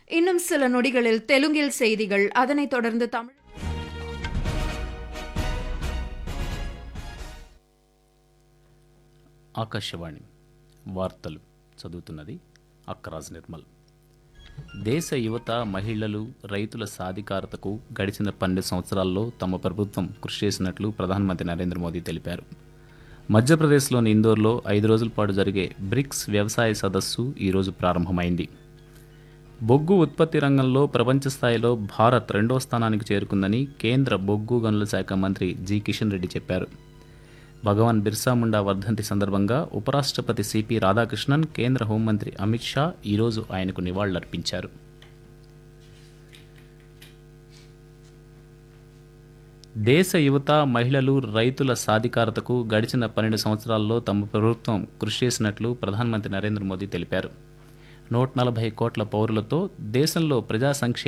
இன்னும் சில நொடிகளில் தெலுங்கில் செய்திகள் அதனைத் தொடர்ந்து தமிழ் ఆకాశవాణి వార్తలు చదువుతున్నది అక్కరాజ్ నిర్మల్ దేశ యువత మహిళలు రైతుల సాధికారతకు గడిచిన పన్నెండు సంవత్సరాల్లో తమ ప్రభుత్వం కృషి చేసినట్లు ప్రధానమంత్రి నరేంద్ర మోదీ తెలిపారు మధ్యప్రదేశ్లోని ఇందోర్లో ఐదు రోజుల పాటు జరిగే బ్రిక్స్ వ్యవసాయ సదస్సు ఈరోజు ప్రారంభమైంది బొగ్గు ఉత్పత్తి రంగంలో ప్రపంచ స్థాయిలో భారత్ రెండో స్థానానికి చేరుకుందని కేంద్ర బొగ్గు గనుల శాఖ మంత్రి జి కిషన్ రెడ్డి చెప్పారు భగవాన్ బిర్సా ముండా వర్ధంతి సందర్భంగా ఉపరాష్ట్రపతి సిపి రాధాకృష్ణన్ కేంద్ర హోంమంత్రి అమిత్ షా ఈరోజు ఆయనకు నివాళులర్పించారు దేశ యువత మహిళలు రైతుల సాధికారతకు గడిచిన పన్నెండు సంవత్సరాల్లో తమ ప్రభుత్వం కృషి చేసినట్లు ప్రధానమంత్రి నరేంద్ర మోదీ తెలిపారు నూట నలభై కోట్ల పౌరులతో దేశంలో ప్రజా సంక్షేమ